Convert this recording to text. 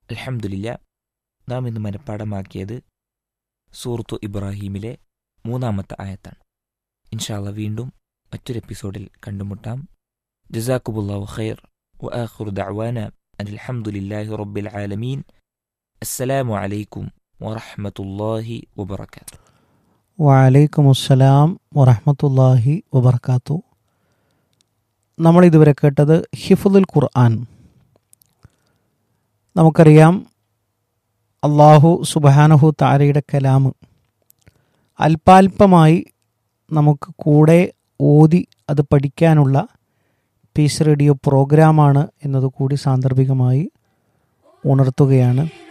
അൽഹംദുലില്ല നാം ഇന്ന് മനഃപ്പാടമാക്കിയത് സൂറത്തു ഇബ്രാഹീമിലെ മൂന്നാമത്തെ ആയത്താണ് ഇൻഷാല്ല വീണ്ടും മറ്റൊരു എപ്പിസോഡിൽ കണ്ടുമുട്ടാം ജസാക്കുബുല്ലാഹു ഖൈർ وآخر دعوانا أن الحمد لله رب العالمين السلام عليكم ورحمة الله وبركاته വലൈക്കും അസ്സലാം വറഹമത്തല്ലാഹി വബർക്കാത്തു നമ്മൾ ഇതുവരെ കേട്ടത് ഹിഫുദുൽ ഖുർആൻ നമുക്കറിയാം അള്ളാഹു സുബാനഹു താരയുടെ കലാമ് അല്പാൽപമായി നമുക്ക് കൂടെ ഓതി അത് പഠിക്കാനുള്ള പീസ് റേഡിയോ പ്രോഗ്രാമാണ് എന്നതുകൂടി സാന്ദർഭികമായി ഉണർത്തുകയാണ്